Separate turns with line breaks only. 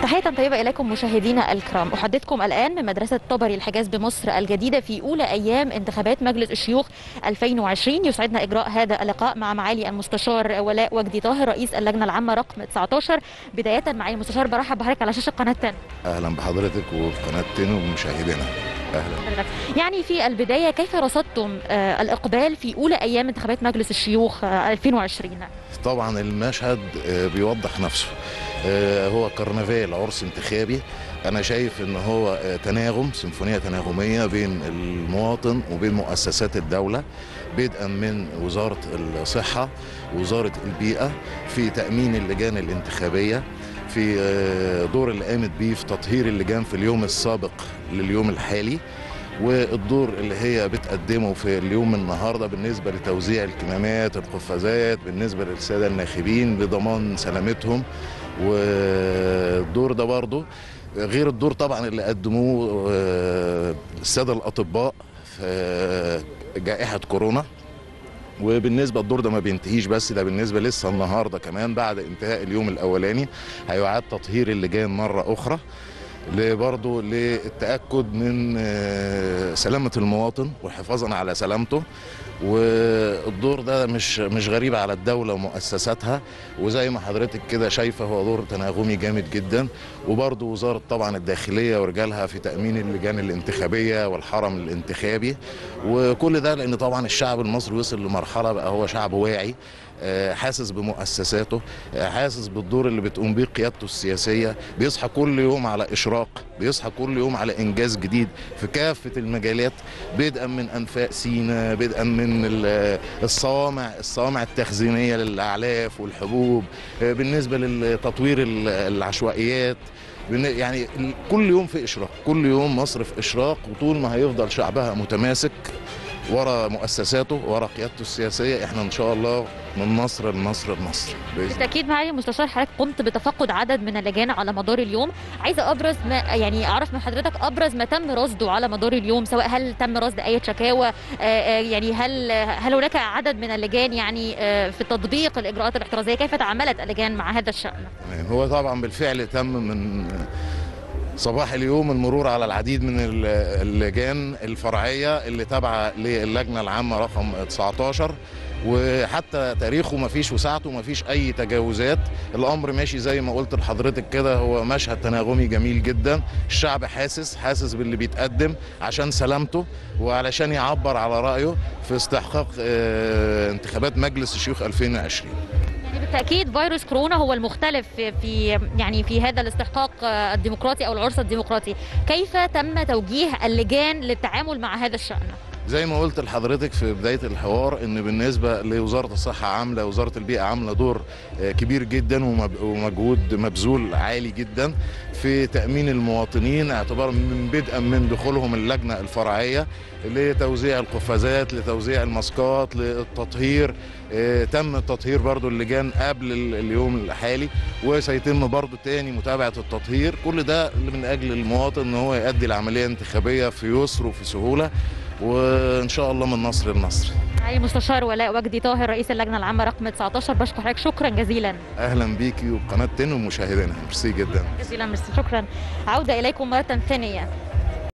تحية طيبة إليكم مشاهدينا الكرام أحدثكم الآن من مدرسة طبري الحجاز بمصر الجديدة في أولى أيام انتخابات مجلس الشيوخ 2020 يسعدنا إجراء هذا اللقاء مع معالي المستشار ولاء وجدي طاهر رئيس اللجنة العامة رقم 19 بداية معالي المستشار برحب بحضرتك على شاشة قناة 10
اهلا بحضرتك وقناه تن ومشاهدينا اهلا
يعني في البداية كيف رصدتم آه، الإقبال في أولى أيام انتخابات مجلس الشيوخ آه، 2020
طبعا المشهد آه، بيوضح نفسه آه، هو كرنفال عرس انتخابي انا شايف ان هو آه، تناغم سيمفونيه تناغميه بين المواطن وبين مؤسسات الدوله بدءا من وزاره الصحه وزاره البيئه في تامين اللجان الانتخابيه في آه، دور اللي قامت بيه في تطهير اللجان في اليوم السابق لليوم الحالي والدور اللي هي بتقدمه في اليوم النهارده بالنسبه لتوزيع الكمامات القفازات بالنسبه للساده الناخبين لضمان سلامتهم والدور ده برضه غير الدور طبعا اللي قدموه آه، الساده الاطباء في جائحه كورونا وبالنسبه الدور ده ما بينتهيش بس ده بالنسبه لسه النهارده كمان بعد انتهاء اليوم الاولاني هيعاد تطهير اللجان مره اخرى برضه للتاكد من آه، سلامه المواطن وحفاظا على سلامته والدور ده مش مش غريب على الدوله ومؤسساتها وزي ما حضرتك كده شايفه هو دور تناغمي جامد جدا وبرضه وزاره طبعا الداخليه ورجالها في تامين اللجان الانتخابيه والحرم الانتخابي وكل ده لان طبعا الشعب المصري وصل لمرحله بقى هو شعب واعي آه، حاسس بمؤسساته آه، حاسس بالدور اللي بتقوم بيه قيادته السياسيه بيصحى كل يوم على اشراق بيصحى كل يوم على انجاز جديد في كافه المجالات بدءا من انفاق سينا بدءا من ال- الصوامع الصوامع التخزينيه للاعلاف والحبوب آه، بالنسبه لتطوير ال- العشوائيات بن- يعني ال- كل يوم في اشراق كل يوم مصر في اشراق وطول ما هيفضل شعبها متماسك ورا مؤسساته ورا قيادته السياسيه احنا ان شاء الله من مصر لمصر لمصر باذن
بالتاكيد معالي المستشار حضرتك قمت بتفقد عدد من اللجان على مدار اليوم عايزه ابرز ما يعني اعرف من حضرتك ابرز ما تم رصده على مدار اليوم سواء هل تم رصد اي شكاوى آه، آه، يعني هل هل هناك عدد من اللجان يعني آه، في تطبيق الاجراءات الاحترازيه كيف تعاملت اللجان مع هذا الشان
تمام. هو طبعا بالفعل تم من صباح اليوم المرور على العديد من ال- اللجان الفرعيه اللي تابعه للجنه العامه رقم 19 وحتى تاريخه ما فيش وساعته ما فيش اي تجاوزات الامر ماشي زي ما قلت لحضرتك كده هو مشهد تناغمي جميل جدا الشعب حاسس حاسس باللي بيتقدم عشان سلامته وعلشان يعبر على رايه في استحقاق آه، انتخابات مجلس الشيوخ 2020
يعني بالتاكيد فيروس كورونا هو المختلف في- في يعني في هذا الاستحقاق آه، الديمقراطي او العرس الديمقراطي كيف تم توجيه اللجان للتعامل مع هذا الشان
زي ما قلت لحضرتك في بدايه الحوار ان بالنسبه لوزاره الصحه عامله وزاره البيئه عامله دور آه، كبير جدا ومب- ومجهود مبذول عالي جدا في تامين المواطنين اعتبارا من بدءا من دخولهم اللجنه الفرعيه لتوزيع القفازات لتوزيع الماسكات للتطهير آه، تم تطهير برضو اللجان قبل ال- اليوم الحالي وسيتم برضو تاني متابعه التطهير كل ده من اجل المواطن ان هو يؤدي العمليه الانتخابيه في يسر وفي سهوله وان شاء الله من نصر لنصر
معالي المستشار ولاء وجدي طاهر رئيس اللجنه العامه رقم 19 بشكر حضرتك شكرا جزيلا
اهلا بيكي وقناه تن ومشاهدينها ميرسي جدا
جزيلا ميرسي شكرا عوده اليكم مره ثانيه